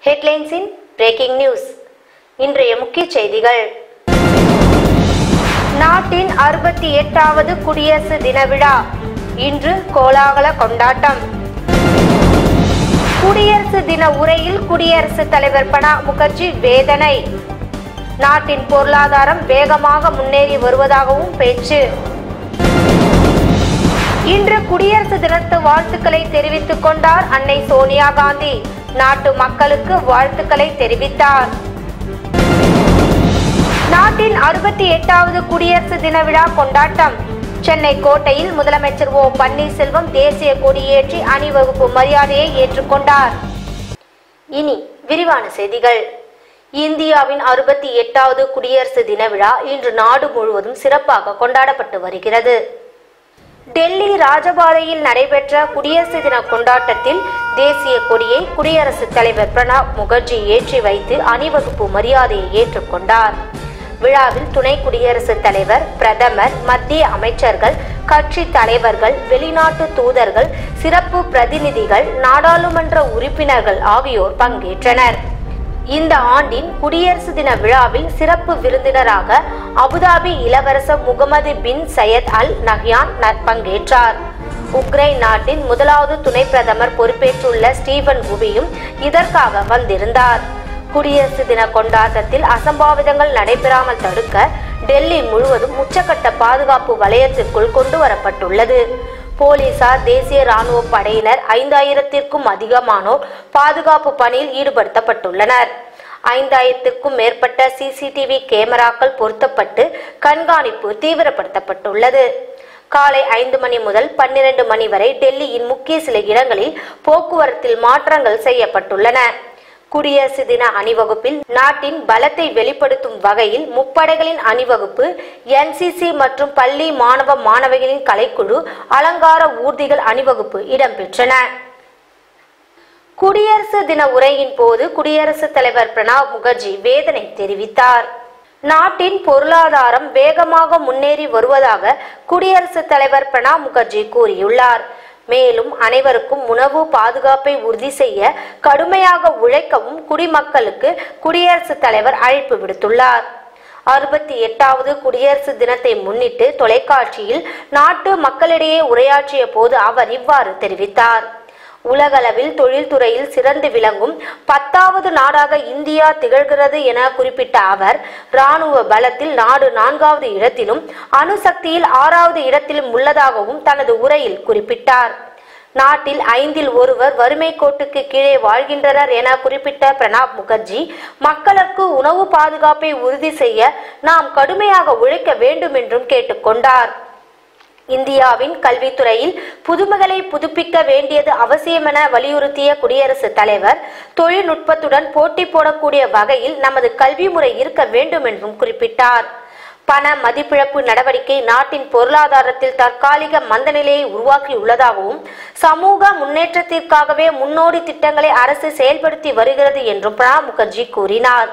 ஹெட்லைன்ஸின் breaking news இன்றைய முக்கிய செய்திகள் நாட்டின் அறுபத்தி எட்டாவது குடியரசு தின விழா இன்று கோலாகல கொண்டாட்டம் குடியரசு தின உரையில் குடியரசுத் தலைவர் பிரணாப் முகர்ஜி வேதனை நாட்டின் பொருளாதாரம் வேகமாக முன்னேறி வருவதாகவும் பேச்சு இன்று குடியரசு தினத்து வாழ்த்துக்களை தெரிவித்துக் கொண்டார் அன்னை சோனியா காந்தி நாட்டு மக்களுக்கு வாழ்த்துக்களை தெரிவித்தார் நாட்டின் அறுபத்தி எட்டாவது குடியரசு தின விழா கொண்டாட்டம் சென்னை கோட்டையில் முதலமைச்சர் ஓ பன்னீர்செல்வம் தேசிய கொடியேற்றி அணிவகுப்பு மரியாதையை ஏற்றுக்கொண்டார் இனி விரிவான செய்திகள் இந்தியாவின் அறுபத்தி எட்டாவது குடியரசு தின விழா இன்று நாடு முழுவதும் சிறப்பாக கொண்டாடப்பட்டு வருகிறது டெல்லி ராஜபாதையில் நடைபெற்ற குடியரசு தின கொண்டாட்டத்தில் தேசிய கொடியை குடியரசுத் தலைவர் பிரணாப் முகர்ஜி ஏற்றி வைத்து அணிவகுப்பு மரியாதையை ஏற்றுக்கொண்டார் விழாவில் துணை குடியரசுத் தலைவர் பிரதமர் மத்திய அமைச்சர்கள் கட்சி தலைவர்கள் வெளிநாட்டு தூதர்கள் சிறப்பு பிரதிநிதிகள் நாடாளுமன்ற உறுப்பினர்கள் ஆகியோர் பங்கேற்றனர் இந்த ஆண்டின் குடியரசு தின விழாவில் சிறப்பு விருந்தினராக அபுதாபி இளவரசர் Mohamed bin Zayed Al Nahyan ந- பங்கேற்றார் உக்ரைன் நாட்டின் முதலாவது துணை பிரதமர் பொறுப்பேற்றுள்ள ஸ்டீவன் குபியும் இதற்காக வந்திருந்தார் குடியரசு தின கொண்டாட்டத்தில் அசம்பாவிதங்கள் நடைபெறாமல் தடுக்க டெல்லி முழுவதும் உச்சக்கட்ட பாதுகாப்பு வலயத்திற்குள் கொண்டு வரப்பட்டுள்ளது போலீசார் தேசிய ராணுவ படையினர் ஐந்தாயிரத்திற்கும் அதிகமானோர் பாதுகாப்பு பணியில் ஈடுபடுத்தப்பட்டுள்ளனர் ஐந்தாயிரத்திற்கும் மேற்பட்ட சிசிடிவி கேமராக்கள் பொருத்தப்பட்டு கண்காணிப்பு தீவிரப்படுத்தப்பட்டுள்ளது காலை ஐந்து மணி முதல் பன்னிரண்டு மணி வரை டெல்லியின் முக்கிய சில இடங்களில் போக்குவரத்தில் மாற்றங்கள் செய்யப்பட்டுள்ளன குடியரசு தின அணிவகுப்பில் நாட்டின் பலத்தை வெளிப்படுத்தும் வகையில் முப்படைகளின் அணிவகுப்பு என்சிசி மற்றும் பள்ளி மாணவ மாணவிகளின் கலைக்குழு அலங்கார ஊர்திகள் அணிவகுப்பு இடம்பெற்றன குடியரசு தின உரையின் போது குடியரசுத் தலைவர் பிரணாப் முகர்ஜி வேதனை தெரிவித்தார் நாட்டின் பொருளாதாரம் வேகமாக முன்னேறி வருவதாக குடியரசுத் தலைவர் பிரணாப் முகர்ஜி கூறியுள்ளார் மேலும் அனைவருக்கும் உணவு பாதுகாப்பை உறுதி செய்ய கடுமையாக உழைக்கவும் குடிமக்களுக்கு குடியரசுத் தலைவர் அழைப்பு விடுத்துள்ளார் அறுபத்தி எட்டாவது குடியரசு தினத்தை முன்னிட்டு தொலைக்காட்சியில் நாட்டு மக்களிடையே உரையாற்றிய போது அவர் இவ்வாறு தெரிவித்தார் உலகளவில் தொழில்துறையில் சிறந்து விளங்கும் பத்தாவது நாடாக இந்தியா திகழ்கிறது என குறிப்பிட்ட அவர் ராணுவ பலத்தில் நாடு நான்காவது இடத்திலும் அணுசக்தியில் ஆறாவது இடத்திலும் உள்ளதாகவும் தனது உரையில் குறிப்பிட்டார் நாட்டில் ஐந்தில் ஒருவர் வறுமை கோட்டுக்கு கீழே வாழ்கின்றனர் என குறிப்பிட்ட பிரணாப் முகர்ஜி மக்களுக்கு உணவு பாதுகாப்பை உறுதி செய்ய நாம் கடுமையாக உழைக்க வேண்டும் என்றும் கேட்டுக்கொண்டார் இந்தியாவின் கல்வித்துறையில் புதுமைகளை புதுப்பிக்க வேண்டியது அவசியம் என வலியுறுத்திய குடியரசுத் தலைவர் தொழில்நுட்பத்துடன் போட்டி போடக்கூடிய வகையில் நமது கல்வி முறை இருக்க வேண்டும் என்றும் குறிப்பிட்டார் பண மதிப்பிழப்பு நடவடிக்கை நாட்டின் பொருளாதாரத்தில் தற்காலிக மந்தநிலையை உருவாக்கியுள்ளதாகவும் சமூக முன்னேற்றத்திற்காகவே முன்னோடி திட்டங்களை அரசு செயல்படுத்தி வருகிறது என்றும் பிரணாப் முகர்ஜி கூறினார்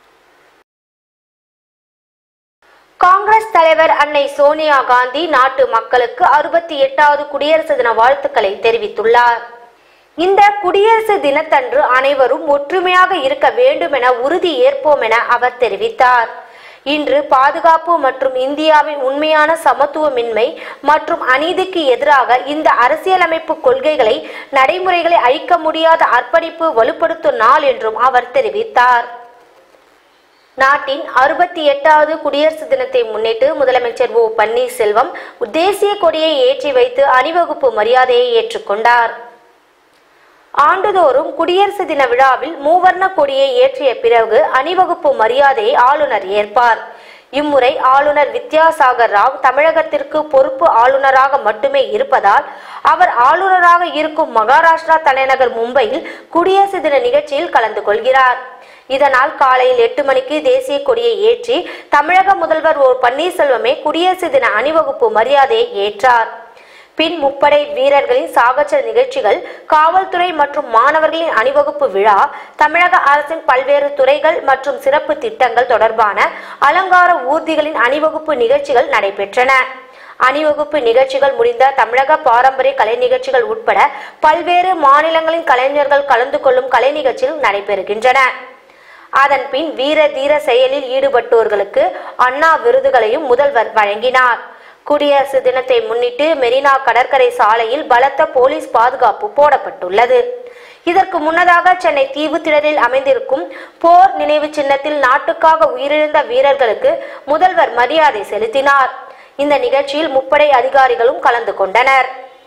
காங்கிரஸ் தலைவர் அன்னை சோனியா காந்தி நாட்டு மக்களுக்கு அறுபத்தி எட்டாவது குடியரசு தின வாழ்த்துக்களை தெரிவித்துள்ளார் இந்த குடியரசு தினத்தன்று அனைவரும் ஒற்றுமையாக இருக்க வேண்டும் என உறுதி ஏற்போம் என அவர் தெரிவித்தார் இன்று பாதுகாப்பு மற்றும் இந்தியாவின் உண்மையான சமத்துவமின்மை மற்றும் அநீதிக்கு எதிராக இந்த அரசியலமைப்பு கொள்கைகளை நடைமுறைகளை அழிக்க முடியாத அர்ப்பணிப்பு வலுப்படுத்தும் நாள் என்றும் அவர் தெரிவித்தார் நாட்டின் அறுபத்தி எட்டாவது குடியரசு தினத்தை முன்னிட்டு முதலமைச்சர் ஓ பன்னீர்செல்வம் தேசிய கொடியை ஏற்றி வைத்து அணிவகுப்பு மரியாதையை ஏற்றுக்கொண்டார் ஆண்டுதோறும் குடியரசு தின விழாவில் மூவர்ண கொடியை ஏற்றிய பிறகு அணிவகுப்பு மரியாதையை ஆளுநர் ஏற்பார் இம்முறை ஆளுநர் வித்யாசாகர் ராவ் தமிழகத்திற்கு பொறுப்பு ஆளுநராக மட்டுமே இருப்பதால் அவர் ஆளுநராக இருக்கும் மகாராஷ்டிரா தலைநகர் மும்பையில் குடியரசு தின நிகழ்ச்சியில் கலந்து கொள்கிறார் இதனால் காலையில் எட்டு மணிக்கு தேசிய கொடியை ஏற்றி தமிழக முதல்வர் ஓ பன்னீர்செல்வமே குடியரசு தின அணிவகுப்பு மரியாதையை ஏற்றார் பின் முப்படை வீரர்களின் சாகச்ச நிகழ்ச்சிகள் காவல்துறை மற்றும் மாணவர்களின் அணிவகுப்பு விழா தமிழக அரசின் பல்வேறு துறைகள் மற்றும் சிறப்பு திட்டங்கள் தொடர்பான அலங்கார ஊர்திகளின் அணிவகுப்பு நிகழ்ச்சிகள் நடைபெற்றன அணிவகுப்பு நிகழ்ச்சிகள் முடிந்த தமிழக பாரம்பரிய கலை நிகழ்ச்சிகள் உட்பட பல்வேறு மாநிலங்களின் கலைஞர்கள் கலந்து கொள்ளும் கலை நிகழ்ச்சிகள் நடைபெறுகின்றன அதன் பின் வீர தீர செயலில் ஈடுபட்டோர்களுக்கு அண்ணா விருதுகளையும் முதல்வர் வழங்கினார் குடியரசு தினத்தை முன்னிட்டு மெரினா கடற்கரை சாலையில் பலத்த போலீஸ் பாதுகாப்பு போடப்பட்டுள்ளது இதற்கு முன்னதாக சென்னை தீவுத்திடலில் அமைந்திருக்கும் போர் நினைவு சின்னத்தில் நாட்டுக்காக உயிரிழந்த வீரர்களுக்கு முதல்வர் மரியாதை செலுத்தினார் இந்த நிகழ்ச்சியில் முப்படை அதிகாரிகளும் கலந்து கொண்டனர்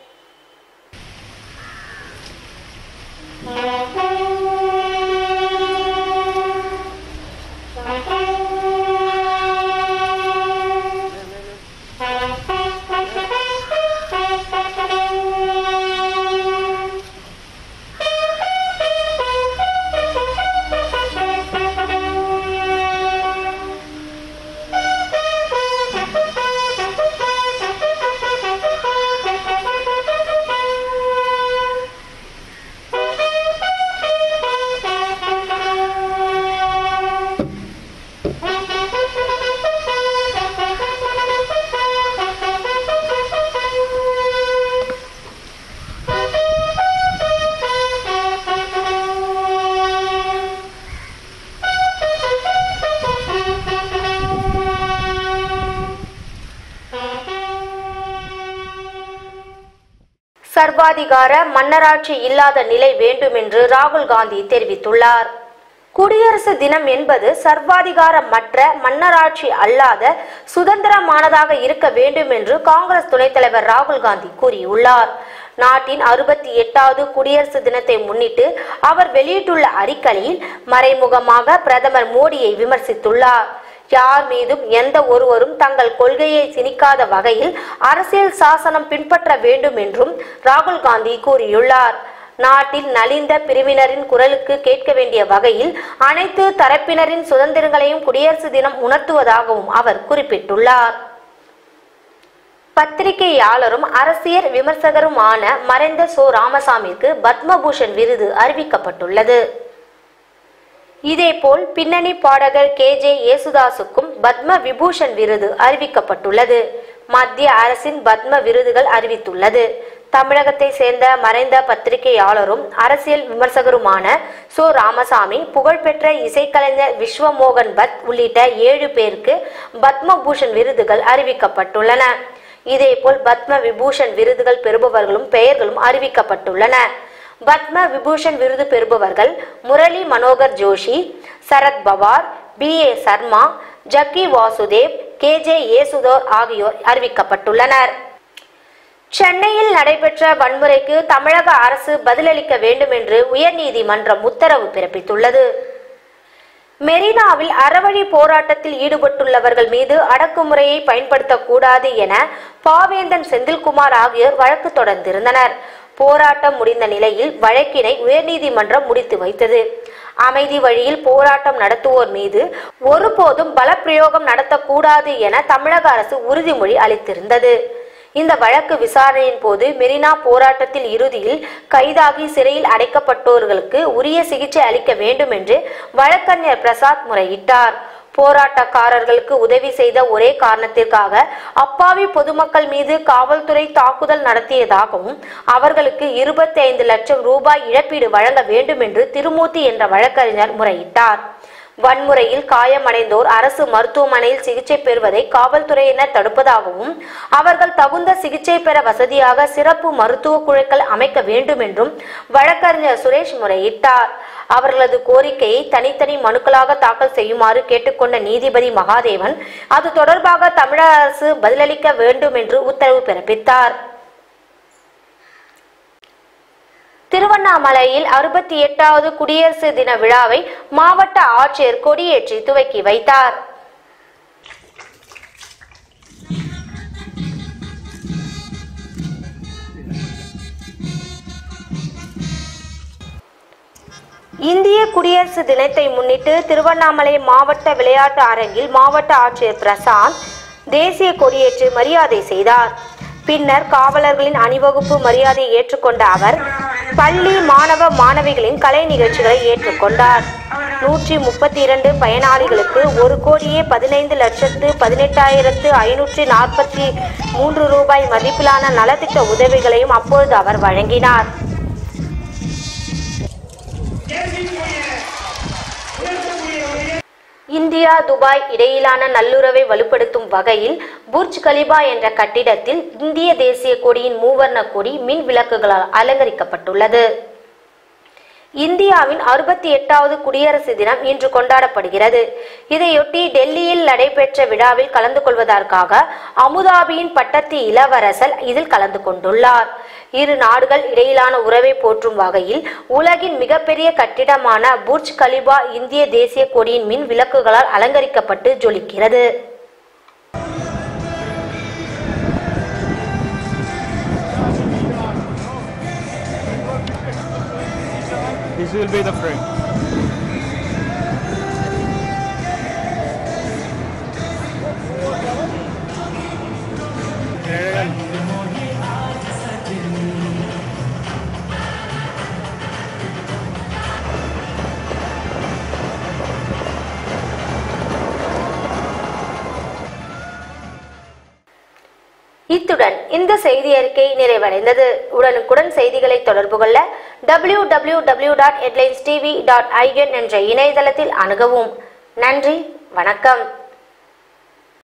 சர்வாதிகார மன்னராட்சி இல்லாத நிலை வேண்டும் என்று ராகுல் காந்தி தெரிவித்துள்ளார் குடியரசு தினம் என்பது சர்வாதிகாரமற்ற மன்னராட்சி அல்லாத சுதந்திரமானதாக இருக்க வேண்டும் என்று காங்கிரஸ் துணைத் தலைவர் ராகுல் காந்தி கூறியுள்ளார் நாட்டின் அறுபத்தி எட்டாவது குடியரசு தினத்தை முன்னிட்டு அவர் வெளியிட்டுள்ள அறிக்கையில் மறைமுகமாக பிரதமர் மோடியை விமர்சித்துள்ளார் யார் மீதும் எந்த ஒருவரும் தங்கள் கொள்கையை திணிக்காத வகையில் அரசியல் சாசனம் பின்பற்ற வேண்டும் என்றும் ராகுல் காந்தி கூறியுள்ளார் நாட்டில் நலிந்த பிரிவினரின் குரலுக்கு கேட்க வேண்டிய வகையில் அனைத்து தரப்பினரின் சுதந்திரங்களையும் குடியரசு தினம் உணர்த்துவதாகவும் அவர் குறிப்பிட்டுள்ளார் பத்திரிகையாளரும் அரசியல் விமர்சகருமான மறைந்த சோ ராமசாமிக்கு பத்மபூஷன் விருது அறிவிக்கப்பட்டுள்ளது இதேபோல் பின்னணி பாடகர் கே ஜே யேசுதாசுக்கும் பத்ம விபூஷன் விருது அறிவிக்கப்பட்டுள்ளது மத்திய அரசின் பத்ம விருதுகள் அறிவித்துள்ளது தமிழகத்தை சேர்ந்த மறைந்த பத்திரிகையாளரும் அரசியல் விமர்சகருமான சோ ராமசாமி புகழ்பெற்ற இசைக்கலைஞர் விஸ்வமோகன் பத் உள்ளிட்ட ஏழு பேருக்கு பத்மபூஷன் விருதுகள் அறிவிக்கப்பட்டுள்ளன இதேபோல் பத்ம விபூஷன் விருதுகள் பெறுபவர்களும் பெயர்களும் அறிவிக்கப்பட்டுள்ளன பத்ம விபூஷன் விருது பெறுபவர்கள் Murli Manohar Joshi Sharad Pawar P A Sharma Jaggi Vasudev K J Yesudas ஆகியோர் அறிவிக்கப்பட்டுள்ளனர் சென்னையில் நடைபெற்ற வன்முறைக்கு தமிழக அரசு பதிலளிக்க வேண்டும் என்று உயர்நீதிமன்றம் உத்தரவு பிறப்பித்துள்ளது மெரினாவில் அறவழி போராட்டத்தில் ஈடுபட்டுள்ளவர்கள் மீது அடக்குமுறையை பயன்படுத்தக்கூடாது என பாவேந்தன் செந்தில்குமார் ஆகியோர் வழக்கு தொடர்ந்திருந்தனர் போராட்டம் முடிந்த நிலையில் வழக்கினை உயர்நீதிமன்றம் முடித்து வைத்தது அமைதி வழியில் போராட்டம் நடத்துவோர் மீது ஒருபோதும் பலப்பிரயோகம் நடத்தக்கூடாது என தமிழக அரசு உறுதிமொழி அளித்திருந்தது இந்த வழக்கு விசாரணையின் போது மெரினா போராட்டத்தில் இறுதியில் கைதாகி சிறையில் அடைக்கப்பட்டோர்களுக்கு உரிய சிகிச்சை அளிக்க வேண்டும் என்று வழக்கறிஞர் பிரசாத் முறையிட்டார் போராட்டக்காரர்களுக்கு உதவி செய்த ஒரே காரணத்திற்காக அப்பாவி பொதுமக்கள் மீது காவல்துறை தாக்குதல் நடத்தியதாகவும் அவர்களுக்கு இருபத்தி ஐந்து லட்சம் ரூபாய் இழப்பீடு வழங்க வேண்டும் என்று திருமூர்த்தி என்ற வழக்கறிஞர் முறையிட்டார் வன்முறையில் காயமடைந்தோர் அரசு மருத்துவமனையில் சிகிச்சை பெறுவதை காவல்துறையினர் தடுப்பதாகவும் அவர்கள் தகுந்த சிகிச்சை பெற வசதியாக சிறப்பு மருத்துவ குழுக்கள் அமைக்க வேண்டும் என்றும் வழக்கறிஞர் சுரேஷ் முறையிட்டார் அவர்களது கோரிக்கையை தனித்தனி மனுக்களாக தாக்கல் செய்யுமாறு கேட்டுக்கொண்ட நீதிபதி மகாதேவன் அது தொடர்பாக தமிழக அரசு பதிலளிக்க வேண்டும் என்று உத்தரவு பிறப்பித்தார் திருவண்ணாமலையில் அறுபத்தி எட்டாவது குடியரசு தின விழாவை மாவட்ட ஆட்சியர் கொடியேற்றி துவக்கி வைத்தார் இந்திய குடியரசு தினத்தை முன்னிட்டு திருவண்ணாமலை மாவட்ட விளையாட்டு அரங்கில் மாவட்ட ஆட்சியர் பிரசாந்த் தேசிய கொடியேற்றி மரியாதை செய்தார் பின்னர் காவலர்களின் அணிவகுப்பு மரியாதையை ஏற்றுக்கொண்ட அவர் பள்ளி மாணவ மாணவிகளின் கலை நிகழ்ச்சிகளை ஏற்றுக்கொண்டார் நூற்றி முப்பத்தி இரண்டு பயனாளிகளுக்கு ஒரு கோடியே பதினைந்து லட்சத்து பதினெட்டாயிரத்து ஐநூற்றி நாற்பத்தி மூன்று ரூபாய் மதிப்பிலான நலத்திட்ட உதவிகளையும் அப்பொழுது அவர் வழங்கினார் இந்தியா துபாய் இடையிலான நல்லுறவை வலுப்படுத்தும் வகையில் புர்ஜ் கலிபா என்ற கட்டிடத்தில் இந்திய தேசிய கொடியின் மூவர்ண கொடி மின் விளக்குகளால் அலங்கரிக்கப்பட்டுள்ளது இந்தியாவின் அறுபத்தி எட்டாவது குடியரசு தினம் இன்று கொண்டாடப்படுகிறது இதையொட்டி டெல்லியில் நடைபெற்ற விழாவில் கலந்து கொள்வதற்காக அமுதாபியின் பட்டத்து இளவரசர் இதில் கலந்து கொண்டுள்ளார் இரு நாடுகள் இடையிலான உறவை போற்றும் வகையில் உலகின் மிகப்பெரிய கட்டிடமான புர்ஜ் கலிபா இந்திய தேசிய கொடியின் மின் விளக்குகளால் அலங்கரிக்கப்பட்டு ஜொலிக்கிறது This will be the frame. இத்துடன் இந்த செய்தி அறிக்கை நிறைவடைந்தது உடனுக்குடன் செய்திகளை தொடர்பு கொள்ள W W W dot headlines TV dot IN என்ற இணையதளத்தில் அணுகவும் நன்றி வணக்கம்